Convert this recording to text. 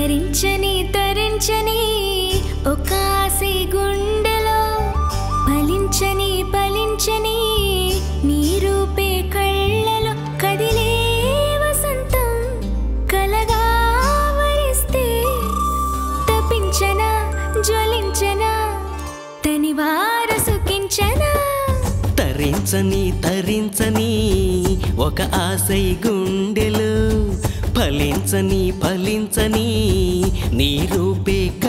తరించని తరించని ఒక ఆశి గుండెలో ఫలించని ఫలించని నీ రూపే కళ్ళలో కదిలే వసంతం కలగా వరిస్తే తపించనా జ్వలించనా తనివార సుఖించనా తరించని తరించని ఒక ఆశై గుండెలు ఫలించని ఫలించని నీ రూపే